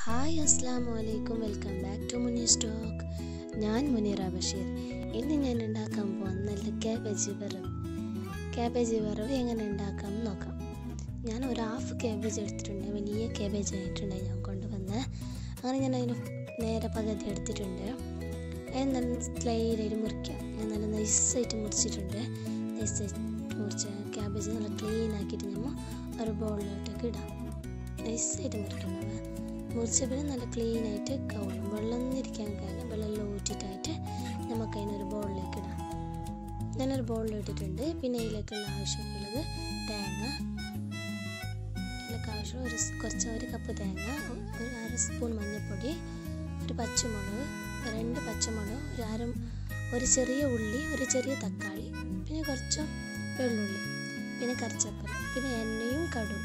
Hi അസ്സാം വലൈക്കും welcome back to മുനി സ്റ്റോക്ക് ഞാൻ മുനീറ ബഷീർ ഇന്ന് ഞാൻ ഉണ്ടാക്കാൻ പോകുന്ന നല്ല ക്യാബേജ് വറവ് ക്യാബേജ് വറവ് എങ്ങനെ ഉണ്ടാക്കാം എന്ന് നോക്കാം ഞാൻ ഒരു ഹാഫ് ക്യാബേജ് എടുത്തിട്ടുണ്ട് വലിയ ക്യാബേജ് ആയിട്ടുണ്ട് ഞാൻ കൊണ്ടുവന്ന് അങ്ങനെ ഞാൻ അതിന് നേരെ പകുതി എടുത്തിട്ടുണ്ട് അതിന് നല്ല സ്ലൈഡായിട്ട് മുറിക്കാം ഞാൻ നല്ല നൈസായിട്ട് മുറിച്ചിട്ടുണ്ട് നൈസായിട്ട് മുറിച്ച ക്യാബേജ് നല്ല ക്ലീൻ ആക്കിയിട്ട് നമ്മൾ ഒരു ബൗളിലോട്ടേക്ക് ഇടാം നൈസായിട്ട് മുറിക്കണം മുറിച്ച പിന്നെ നല്ല ക്ലീൻ ആയിട്ട് കവണം വെള്ളം ഒന്നും ഇരിക്കാൻ കാരണം വെള്ളം ഊറ്റിട്ടായിട്ട് നമുക്ക് അതിനൊരു ബൗളിലേക്ക് ഇടാം ഞാനൊരു ബൗളിൽ ഇട്ടിട്ടുണ്ട് പിന്നെ ഇതിലേക്കുള്ള ആവശ്യമുള്ളത് തേങ്ങ ഇതിലേക്ക് ആവശ്യം ഒരു സ് കുറച്ച് ഒരു കപ്പ് തേങ്ങ ഒരു അര സ്പൂൺ മഞ്ഞൾപ്പൊടി ഒരു പച്ചമുളക് രണ്ട് പച്ചമുളക് ഒരു അര ഒരു ചെറിയ ഉള്ളി ഒരു ചെറിയ തക്കാളി പിന്നെ കുറച്ച് വെള്ളുള്ളി പിന്നെ കറിച്ചപ്പൽ പിന്നെ എണ്ണയും കടുവും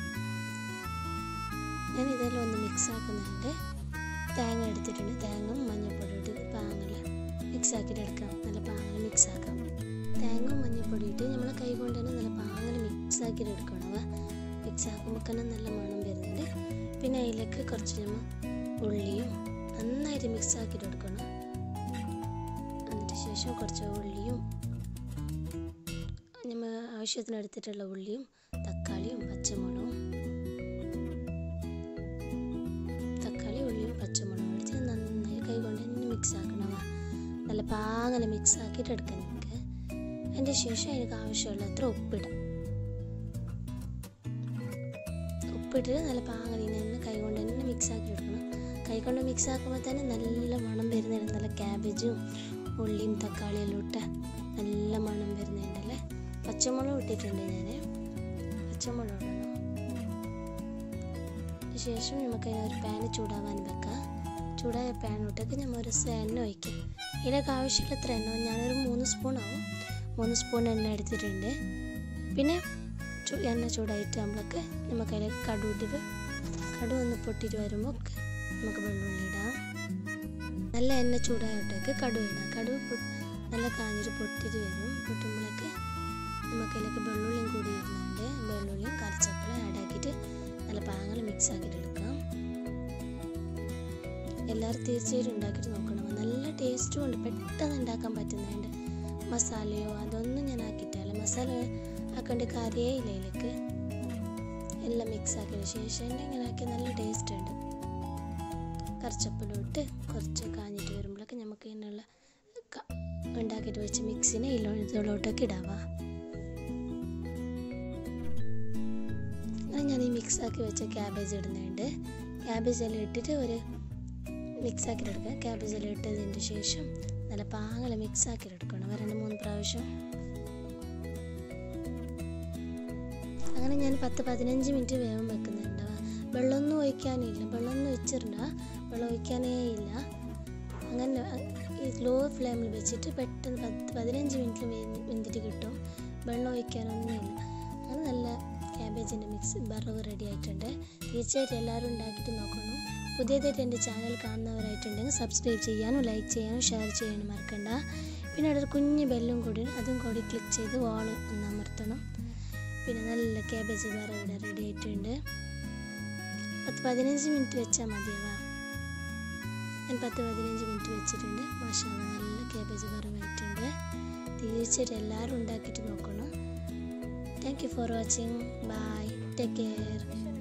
ഞാൻ ഇതെല്ലാം ഒന്ന് മിക്സ് ആക്കുന്നുണ്ട് തേങ്ങ എടുത്തിട്ടുണ്ട് തേങ്ങ മഞ്ഞൾപ്പൊടി ഇട്ട് പാങ്ങൽ മിക്സ് ആക്കിയിട്ട് എടുക്കാം നല്ല പാങ്ങൽ മിക്സ് ആക്കാം തേങ്ങ മഞ്ഞൾപ്പൊടി ഇട്ട് നമ്മളെ കൈ കൊണ്ട് തന്നെ നല്ല പാങ്ങൽ മിക്സ് ആക്കിയിട്ട് എടുക്കണം മിക്സ് ആക്കുമ്പോൾ തന്നെ നല്ല മണം വരുന്നുണ്ട് പിന്നെ അതിലേക്ക് കുറച്ച് നമ്മൾ ഉള്ളിയും നന്നായിട്ട് മിക്സ് ആക്കിയിട്ട് എടുക്കണം അതിന് ശേഷം കുറച്ച് ഉള്ളിയും നമ്മൾ ആവശ്യത്തിന് എടുത്തിട്ടുള്ള ഉള്ളിയും തക്കാളിയും പച്ചമുളകും തക്കാളി ഉള്ളിയും പച്ചമുളകും എടുത്ത് നന്നായി കൈകൊണ്ട് തന്നെ മിക്സ് ആക്കണം നല്ല പാകല മിക്സ് ആക്കിയിട്ട് എടുക്കാം നമുക്ക് അതിൻ്റെ ശേഷം എനിക്ക് ആവശ്യമുള്ള അത്ര ഉപ്പിടാം ഉപ്പിട്ട് നല്ല പാകല തന്നെ കൈകൊണ്ട് തന്നെ മിക്സ് ആക്കി എടുക്കണം കൈകൊണ്ട് മിക്സ് ആക്കുമ്പോൾ തന്നെ നല്ല മണം വരുന്നുണ്ട് നല്ല ക്യാബേജും ഉള്ളിയും തക്കാളിയും എല്ലാം ഇട്ട് നല്ല മണം വരുന്നുണ്ടല്ലേ പച്ചമുളക് ഇട്ടിട്ടുണ്ട് ഞാൻ പച്ചമുളക് ഇടണം ശേഷം നമുക്ക് ഒരു പാന് ചൂടാവാൻ വെക്കാം ചൂടായ പാനിലോട്ടേക്ക് നമ്മൾ ഒരു എണ്ണ ഒഴിക്കും ഇതിലേക്ക് ആവശ്യമുള്ള എത്ര എണ്ണ ഞാനൊരു മൂന്ന് സ്പൂൺ ആവും മൂന്ന് സ്പൂൺ എണ്ണ എടുത്തിട്ടുണ്ട് പിന്നെ എണ്ണ ചൂടായിട്ട് നമ്മളൊക്കെ നമുക്ക് അതിലേക്ക് കടു ഇട്ടിട്ട് കടു ഒന്ന് പൊട്ടിയിട്ട് വരുമ്പോൾ നമുക്ക് വെള്ളുള്ളി ഇടാം നല്ല എണ്ണ ചൂടായിട്ടേക്ക് കടു ഇടാം കടു നല്ല കാഞ്ഞിട്ട് പൊട്ടിയിട്ട് വരും പൊട്ടുമ്പോഴേക്ക് നമുക്കതിലേക്ക് വെള്ളുള്ളിയും കൂടി ഇടുന്നുണ്ട് വെള്ളുള്ളിയും കറിച്ചപ്പളം ആഡാക്കിയിട്ട് നല്ല പാങ്ങൾ മിക്സ് ആക്കിയിട്ട് എടുക്കാം എല്ലാവരും തീർച്ചയായിട്ടും ഉണ്ടാക്കിയിട്ട് നോക്കണം നല്ല ടേസ്റ്റും ഉണ്ട് പെട്ടെന്ന് ഉണ്ടാക്കാൻ പറ്റുന്നുണ്ട് മസാലയോ അതൊന്നും ഞാൻ ആക്കിയിട്ടില്ല മസാല ആക്കേണ്ട കാര്യമേ ഇല്ല ഇതിലേക്ക് എല്ലാം മിക്സ് ആക്കിയതിന് ശേഷം ഇങ്ങനെ ആക്കി നല്ല ടേസ്റ്റ് ഉണ്ട് കറിച്ചപ്പലോട്ട് കുറച്ച് കാഞ്ഞിട്ട് വരുമ്പോഴൊക്കെ നമുക്ക് ഇതിനുള്ള ഉണ്ടാക്കിയിട്ട് വെച്ച് മിക്സിനെ ഇതിലോട്ടൊക്കെ ഇടാവാ ഞാൻ ഈ മിക്സ് ആക്കി വെച്ച ക്യാബേജ് ഇടുന്നുണ്ട് ക്യാബേജ് എല്ലാം ഇട്ടിട്ട് ഒരു മിക്സ് ആക്കി എടുക്കുക ക്യാബേജ് എല്ലാം ഇട്ടതിന് ശേഷം നല്ല പാങ്ങല മിക്സ് ആക്കി എടുക്കണം രണ്ട് മൂന്ന് പ്രാവശ്യം അങ്ങനെ ഞാൻ പത്ത് പതിനഞ്ച് മിനിറ്റ് വേഗം വെക്കുന്നുണ്ട് വെള്ളമൊന്നും ഒഴിക്കാനില്ല വെള്ളമൊന്നും ഒഴിച്ചിട്ടുണ്ട വെള്ളം ഒഴിക്കാനേ ഇല്ല അങ്ങനെ ഈ ലോ ഫ്ലെയിമിൽ വെച്ചിട്ട് പെട്ടെന്ന് പത്ത് പതിനഞ്ച് മിനിറ്റിൽ വെന്തിട്ട് കിട്ടും വെള്ളം ഒഴിക്കാനൊന്നുമില്ല അങ്ങനെ നല്ല ക്യാബേജിൻ്റെ മിക്സ് വറവ് റെഡി ആയിട്ടുണ്ട് തീർച്ചയായിട്ടും എല്ലാവരും ഉണ്ടാക്കിയിട്ട് നോക്കണം പുതിയതായിട്ട് എൻ്റെ ചാനൽ കാണുന്നവരായിട്ടുണ്ടെങ്കിൽ സബ്സ്ക്രൈബ് ചെയ്യാനും ലൈക്ക് ചെയ്യാനും ഷെയർ ചെയ്യാനും മറക്കണ്ട പിന്നെ അവിടെ ഒരു കുഞ്ഞ് ബെല്ലും കൂടി അതും കൂടി ക്ലിക്ക് ചെയ്ത് വാൾ ഒന്ന് അമർത്തണം പിന്നെ നല്ല ക്യാബേജ് വറവ് ഇവിടെ റെഡി ആയിട്ടുണ്ട് പത്ത് പതിനഞ്ച് മിനിറ്റ് വെച്ചാൽ മതിയാവാ ഞാൻ പത്ത് പതിനഞ്ച് മിനിറ്റ് വെച്ചിട്ടുണ്ട് മാഷാ നല്ല ക്യാബേജ് വറവായിട്ടുണ്ട് തീർച്ചയായിട്ടും എല്ലാവരും ഉണ്ടാക്കിയിട്ട് നോക്കണം Thank you for watching. Bye. Take care.